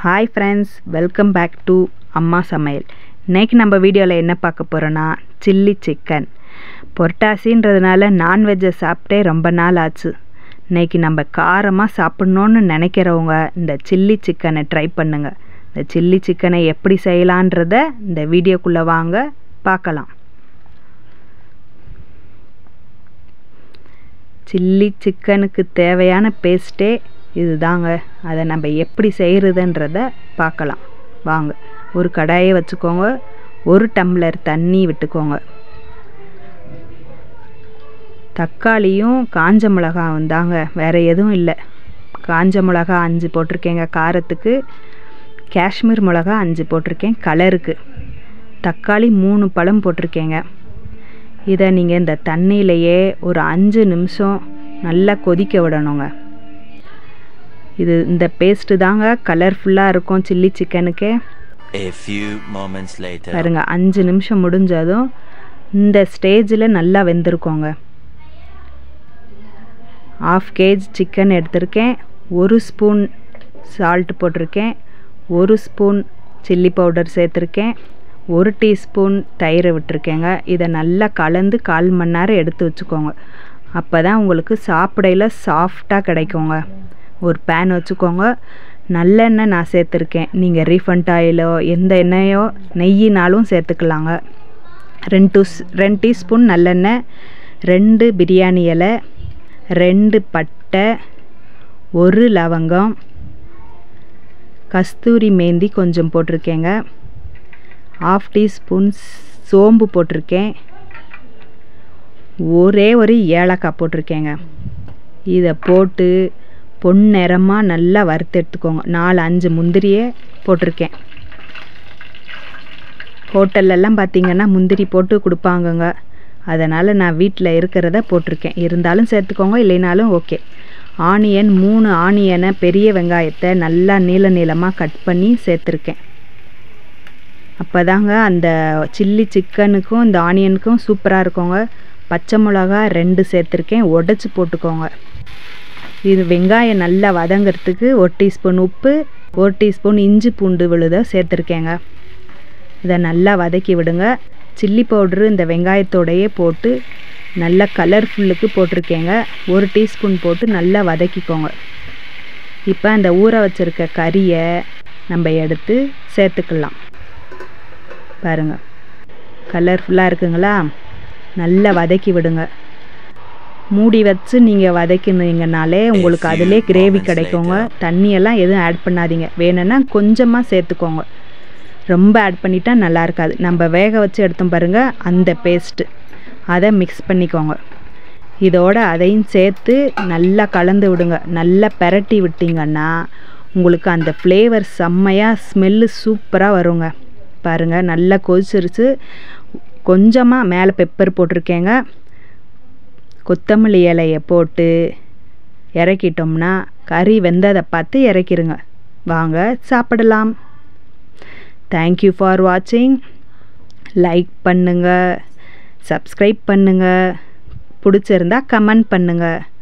Hi friends welcome back to Amma Samayal இன்னைக்கு நம்ம வீடியோவில் என்ன பார்க்க போகிறோன்னா சில்லி சிக்கன் பொட்டாசின்றதுனால நான்வெஜ்ஜை சாப்பிட்டே ரொம்ப நாள் ஆச்சு இன்னைக்கு நம்ம காரமாக சாப்பிட்ணுன்னு நினைக்கிறவங்க இந்த சில்லி சிக்கனை ட்ரை பண்ணுங்கள் இந்த சில்லி சிக்கனை எப்படி செய்யலான்றத இந்த வீடியோக்குள்ளே வாங்க பார்க்கலாம் சில்லி சிக்கனுக்கு தேவையான பேஸ்ட்டே இதுதாங்க அதை நம்ம எப்படி செய்கிறதுன்றத பார்க்கலாம் வாங்க ஒரு கடாயை வச்சுக்கோங்க ஒரு டம்ளர் தண்ணி விட்டுக்கோங்க தக்காளியும் காஞ்ச மிளகாவும் தாங்க வேறு எதுவும் இல்லை காஞ்ச மிளகா அஞ்சு போட்டிருக்கேங்க காரத்துக்கு காஷ்மீர் மிளகா அஞ்சு போட்டிருக்கேன் கலருக்கு தக்காளி மூணு பழம் போட்டிருக்கேங்க இதை நீங்கள் இந்த தண்ணியிலையே ஒரு அஞ்சு நிமிஷம் நல்லா கொதிக்க விடணுங்க இது இந்த பேஸ்ட்டு தாங்க கலர்ஃபுல்லாக இருக்கும் சில்லி சிக்கனுக்கு A few moments later. பாருங்க அஞ்சு நிமிஷம் முடிஞ்சதும் இந்த ஸ்டேஜில் நல்லா வெந்திருக்கோங்க ஆஃப் கேஜ் சிக்கன் எடுத்திருக்கேன் ஒரு ஸ்பூன் சால்ட் போட்டிருக்கேன் ஒரு ஸ்பூன் சில்லி பவுடர் சேர்த்துருக்கேன் ஒரு டீஸ்பூன் தயிரை விட்டுருக்கேங்க இதை நல்லா கலந்து கால் மணி நேரம் எடுத்து வச்சுக்கோங்க அப்போ தான் உங்களுக்கு சாப்பிடையில் சாஃப்டாக கிடைக்குங்க ஒரு பேன் வச்சுக்கோங்க நல்லெண்ணெய் நான் சேர்த்துருக்கேன் நீங்கள் ரீஃபண்ட் ஆயிலோ எந்த எண்ணெயோ நெய்யினாலும் சேர்த்துக்கலாங்க ரெண்டு டூஸ் ரெண்டு டீஸ்பூன் நல்லெண்ணெய் ரெண்டு பிரியாணி இலை ரெண்டு பட்டை ஒரு லவங்கம் கஸ்தூரி மேந்தி கொஞ்சம் போட்டிருக்கேங்க ஆஃப் டீஸ்பூன் சோம்பு போட்டிருக்கேன் ஒரே ஒரு ஏலக்காய் போட்டிருக்கேங்க இதை போட்டு பொன்னிறமாக நல்லா வறுத்து எடுத்துக்கோங்க நாலு அஞ்சு முந்திரியே போட்டிருக்கேன் ஹோட்டல்லலாம் பார்த்தீங்கன்னா முந்திரி போட்டு கொடுப்பாங்கங்க அதனால் நான் வீட்டில் இருக்கிறத போட்டிருக்கேன் இருந்தாலும் சேர்த்துக்கோங்க இல்லைனாலும் ஓகே ஆனியன் மூணு ஆனியனை பெரிய வெங்காயத்தை நல்லா நீள நீளமாக கட் பண்ணி சேர்த்துருக்கேன் அப்போ தாங்க அந்த சில்லி சிக்கனுக்கும் இந்த ஆனியனுக்கும் சூப்பராக இருக்குங்க பச்சை மிளகா ரெண்டு சேர்த்துருக்கேன் உடச்சி போட்டுக்கோங்க இது வெங்காயம் நல்லா வதங்கிறதுக்கு ஒரு டீஸ்பூன் உப்பு ஒரு டீஸ்பூன் இஞ்சி பூண்டு விழுத சேர்த்துருக்கேங்க இதை நல்லா வதக்கி விடுங்க சில்லி பவுட்ரு இந்த வெங்காயத்தோடையே போட்டு நல்லா கலர்ஃபுல்லுக்கு போட்டிருக்கேங்க ஒரு டீஸ்பூன் போட்டு நல்லா வதக்கிக்கோங்க இப்போ அந்த ஊற வச்சுருக்க கறியை நம்ம எடுத்து சேர்த்துக்கலாம் பாருங்கள் கலர்ஃபுல்லாக இருக்குங்களா நல்லா வதக்கி விடுங்க மூடி வச்சு நீங்கள் வதக்கினீங்கனாலே உங்களுக்கு அதிலே கிரேவி கிடைக்குங்க தண்ணியெல்லாம் எதுவும் ஆட் பண்ணாதீங்க வேணும்னா கொஞ்சமாக சேர்த்துக்கோங்க ரொம்ப ஆட் பண்ணிட்டா நல்லா இருக்காது நம்ம வேக வச்சு எடுத்தோம் பாருங்கள் அந்த பேஸ்ட்டு அதை மிக்ஸ் பண்ணிக்கோங்க இதோட அதையும் சேர்த்து நல்லா கலந்து விடுங்க நல்லா பெரட்டி விட்டிங்கன்னா உங்களுக்கு அந்த ஃப்ளேவர் செம்மையாக ஸ்மெல்லு சூப்பராக வருங்க பாருங்கள் நல்லா கொதிச்சிருச்சு கொஞ்சமாக மேலே பெப்பர் போட்டிருக்கேங்க கொத்தமல்லி இலையை போட்டு இறக்கிட்டோம்னா கறி வெந்ததை பார்த்து இறக்கிருங்க வாங்க சாப்பிடலாம் தேங்க்யூ ஃபார் வாட்சிங் லைக் பண்ணுங்கள் சப்ஸ்கிரைப் பண்ணுங்கள் பிடிச்சிருந்தா கமெண்ட் பண்ணுங்கள்